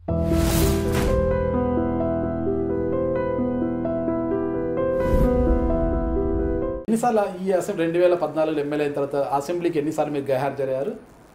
ఎన్నిసార్లు ఈ అసెంబ్లీ రెండు వేల పద్నాలుగులో ఎమ్మెల్యే అయిన తర్వాత అసెంబ్లీకి ఎన్నిసార్లు మీరు గైహాజరయ్యారు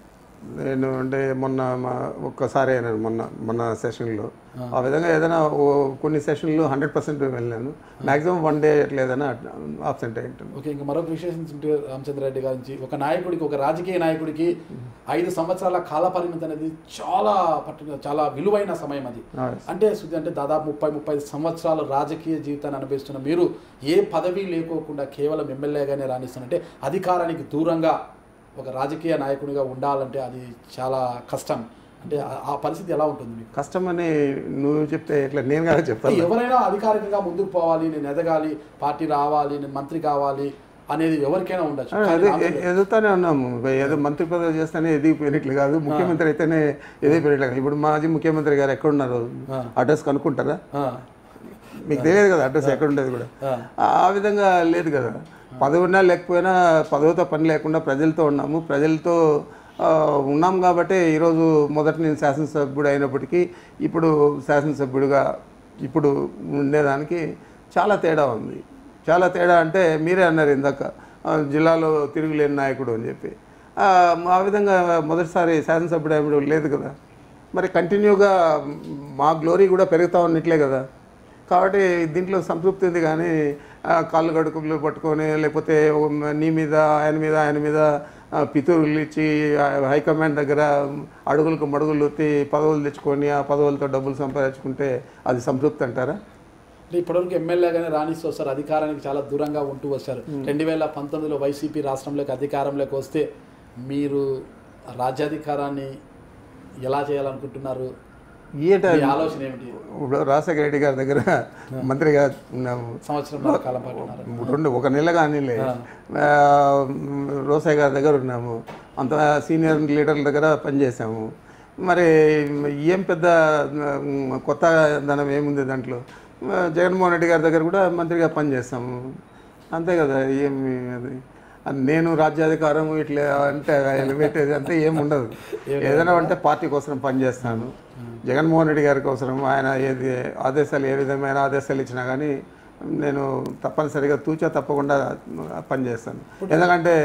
నేను అంటే మొన్న మా ఒక్కసారి అయినాను మొన్న మొన్న సెషన్లో ఆ విధంగా ఏదైనా ఓ కొన్ని సెషన్లు హండ్రెడ్ పర్సెంట్ వెళ్ళాను మాక్సిమం వన్ డే అట్లా ఏదైనా ఆబ్సెంట్ అయి ఉంటాను ఓకే ఇంకా మరొక విశేషం ఉంటే రామచంద్రారెడ్డి గారి నుంచి ఒక నాయకుడికి ఒక రాజకీయ నాయకుడికి ఐదు సంవత్సరాల కాల పరిమితి అనేది చాలా పట్టు చాలా విలువైన సమయం అది ఆ, అంటే శుద్ధి అంటే దాదాపు ముప్పై ముప్పై సంవత్సరాలు రాజకీయ జీవితాన్ని అనుభవిస్తున్న మీరు ఏ పదవి లేకోకుండా కేవలం ఎమ్మెల్యేగానే రాణిస్తున్నంటే అధికారానికి దూరంగా ఒక రాజకీయ నాయకుడిగా ఉండాలంటే అది చాలా కష్టం అంటే ఆ- ఆ పరిస్థితి ఎలా ఉంటుంది మీకు కష్టమని నువ్వు చెప్తే ఇట్లా నేను కదా చెప్తాను ఎవరైనా అధికారికంగా ముందుకు పోవాలి నేను ఎదగాలి పార్టీ రావాలి నేను మంత్రి కావాలి అనేది ఎవరికైనా ఉండొచ్చు కానీ అదే నాకు ఎ- ఎదుగుతానే ఉన్నాము ఏదో మంత్రి పదవి చేస్తేనే ఎదిగిపోయినట్లు కాదు ముఖ్యమంత్రి అయితేనే ఎదిగిపోయినట్లు కాదు ఇప్పుడు మాజీ ముఖ్యమంత్రి గారు ఎక్కడ ఉన్నారు ఆ. అడ్రస్ కనుక్కుంటారా ఆ, మీకు తెలియదు కదా అడ్రస్ ఎక్కడ ఉండేది కూడా ఆ. ఆ విధంగా లేదు కదా పదవి ఉన్నా లేకపోయినా పదవితో పని లేకుండా ప్రజలతో ఉన్నాము ప్రజలతో ఆ, ఉన్నాం కాబట్టి ఈరోజు మొదట నేను శాసనసభ్యుడు అయినప్పటికీ ఇప్పుడు శాసనసభ్యుడిగా ఇప్పుడు ఉండేదానికి చాలా తేడా ఉంది చాలా తేడా అంటే మీరే అన్నారు ఇందాక ఆ, జిల్లాలో తిరుగులేని నాయకుడు అని చెప్పి ఆ, ఆ విధంగా మొదటిసారి శాసనసభ్యుడు అయినప్పుడు లేదు కదా మరి కంటిన్యూగా మా గ్లోరీ కూడా పెరుగుతూ ఉన్నట్లే కదా కాబట్టి దీంట్లో సంతృప్తి ఉంది కానీ ఆ, కాళ్ళు గడుకులు పట్టుకొని లేకపోతే ఓ నీ మీద ఆయన మీద ఆయన మీద ఆ, పితూరులు ఇచ్చి ఆ, హైకమాండ్ దగ్గర అడుగులకు మడుగులు ఎత్తి పదవులు తెచ్చుకొని ఆ పదవులతో డబ్బులు సంపాదించుకుంటే అది సంతృప్తి అంటారా అంటే ఇప్పటివరకు ఎమ్మెల్యేగానే రాణిస్తూ వస్తారు అధికారానికి చాలా దూరంగా ఉంటూ వచ్చారు రెండు వేల పంతొమ్మిదిలో వైసీపీ రాష్ట్రంలోకి అధికారంలోకి వస్తే మీరు రాజ్యాధికారాన్ని ఎలా చేయాలనుకుంటున్నారు ఈట మీ ఆలోచన ఏమిటి ఇప్పుడు రాజశేఖర రెడ్డి గారి దగ్గర మంత్రిగా ఉన్నాము సంవత్సరం కాలం పాటు ఉన్నారు రెండు ఒక నెల కానీలే ఆ, రోసయ్య గారి దగ్గర ఉన్నాము అంత సీనియర్ లీడర్ల దగ్గర పనిచేసాము మరి ఏం పెద్ద ఉమ్, కొత్త ధనం ఏముంది దాంట్లో ఆ, జగన్మోహన్ రెడ్డి గారి దగ్గర కూడా మంత్రిగా పనిచేస్తాము అంతే కదా ఏమి అది అది నేను రాజ్యాధికారం ఇట్లా అంటే ఎలివేటేది అంతే ఏం ఉండదు ఏదైనా అంటే పార్టీ కోసం పనిచేస్తాను జగన్మోహన్ రెడ్డి గారి కోసం ఆయన ఏది ఆదేశాలు ఏ విధమైన ఆదేశాలు ఇచ్చినా కానీ నేను తప్పనిసరిగా తూచా తప్పకుండా పనిచేస్తాను ఎందుకంటే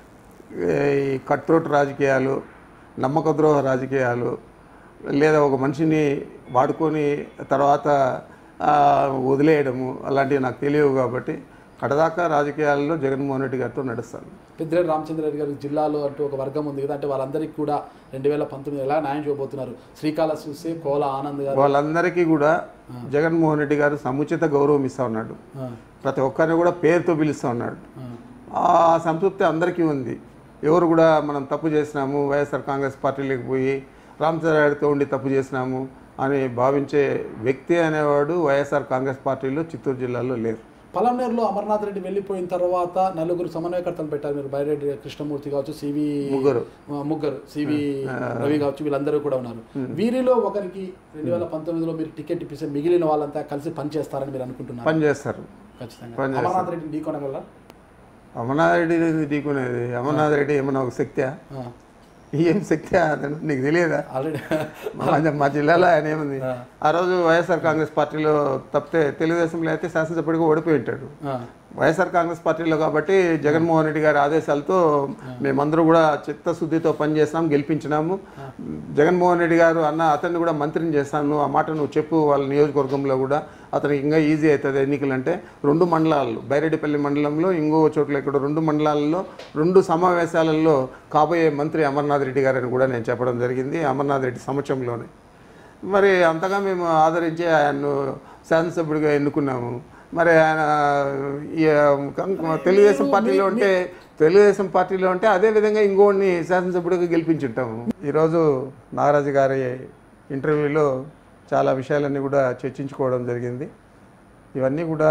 ఈ కట్రోట్ రాజకీయాలు నమ్మక ద్రోహ రాజకీయాలు లేదా ఒక మనిషిని వాడుకొని తర్వాత ఆ, వదిలేయడము అలాంటివి నాకు తెలియవు కాబట్టి కడదాకా రాజకీయాల్లో జగన్మోహన్ రెడ్డి గారితో నడుస్తాను పెద్దిరెడ్డి రామచంద్రరెడ్డి గారి జిల్లాలో అంటూ ఒక వర్గం ఉంది కదా అంటే వాళ్ళందరికీ కూడా రెండు వేల పంతొమ్మిది ఎలా న్యాయం చేయబోతున్నారు శ్రీకాళహస్తి చూస్తే కోల ఆనంద్ గారు వాళ్ళందరికీ కూడా జగన్మోహన్ రెడ్డి గారు సముచిత గౌరవం ఇస్తా ఉన్నాడు ఆ, ప్రతి ఒక్కరిని కూడా పేరుతో పిలుస్తూ ఉన్నాడు ఆ, ఆ సంతృప్తి అందరికీ ఉంది ఎవరు కూడా మనం తప్పు చేసినాము వైఎస్ఆర్ కాంగ్రెస్ పార్టీలోకి పోయి రామచంద్రారెడ్డితో ఉండి తప్పు చేసినాము అని భావించే వ్యక్తి అనేవాడు వైఎస్ఆర్ కాంగ్రెస్ పార్టీలో చిత్తూరు జిల్లాలో లేరు పలంనేరులో అమర్నాథ్ రెడ్డి వెళ్ళిపోయిన తర్వాత నలుగురు సమన్వయకర్తలు పెట్టారు మీరు బైరెడ్డి కృష్ణమూర్తి కావచ్చు సివి ముగ్గురు. ఆ, ముగ్గురు సివి రవి కావచ్చు వీళ్ళందరూ కూడా ఉన్నారు వీరిలో ఒకరికి రెండు వేల పంతొమ్మిదిలో మీరు టికెట్ ఇప్పిస్తే మిగిలిన వాళ్ళంతా కలిసి పనిచేస్తారని మీరు అనుకుంటున్నారు పని చేస్తారు ఖచ్చితంగా పని చేస్తారు. అమర్నాథ్ రెడ్డి ఢీకొనడం వల్ల అమర్నాథ్ రెడ్డి ఢీకునేది అమర్నాథ్ రెడ్డి ఏమన్నా ఒక శక్తి ఏం శక్తి అతను నీకు తెలియదా ఆల్రెడీ మా మా జిల్లాలో ఆయన ఏముంది ఆ రోజు వైఎస్ఆర్ కాంగ్రెస్ పార్టీలో తప్పితే తెలుగుదేశంలో అయితే శాసనసభ్యుడిగా ఓడిపోయి ఉంటాడు వైఎస్ఆర్ కాంగ్రెస్ పార్టీలో కాబట్టి జగన్మోహన్ రెడ్డి గారి ఆదేశాలతో మేమందరూ కూడా చిత్తశుద్ధితో పనిచేసినాం గెలిపించినాము జగన్మోహన్ రెడ్డి గారు అన్న అతన్ని కూడా మంత్రిని చేస్తాను ఆ మాట నువ్వు చెప్పు వాళ్ళ నియోజకవర్గంలో కూడా అతనికి ఇంకా ఈజీ అవుతుంది ఎన్నికలు అంటే రెండు మండలాలు బైరెడ్డిపల్లి మండలంలో ఇంకో చోట్ల ఇక్కడ రెండు మండలాల్లో రెండు సమావేశాలలో కాబోయే మంత్రి అమర్నాథ్ రెడ్డి గారని కూడా నేను చెప్పడం జరిగింది అమర్నాథ్ రెడ్డి సమక్షంలోనే మరి అంతగా మేము ఆదరించి ఆయన్ను శాసనసభ్యుడిగా ఎన్నుకున్నాము మరి ఆయన ఈ, కం- తెలుగుదేశం పార్టీలో ఉంటే తెలుగుదేశం పార్టీలో ఉంటే అదే విధంగా ఇంకోడిని శాసనసభ్యుడిగా గెలిపించుంటాము ఈరోజు నాగరాజు గారి ఇంటర్వ్యూలో చాలా విషయాలన్నీ కూడా చర్చించుకోవడం జరిగింది ఇవన్నీ కూడా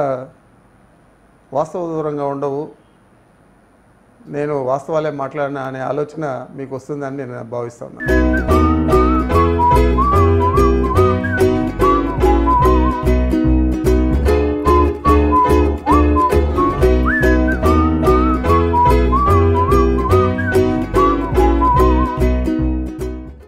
వాస్తవ దూరంగా ఉండవు నేను వాస్తవాలే మాట్లాడినా అనే ఆలోచన మీకు వస్తుందని నేను భావిస్తున్నాను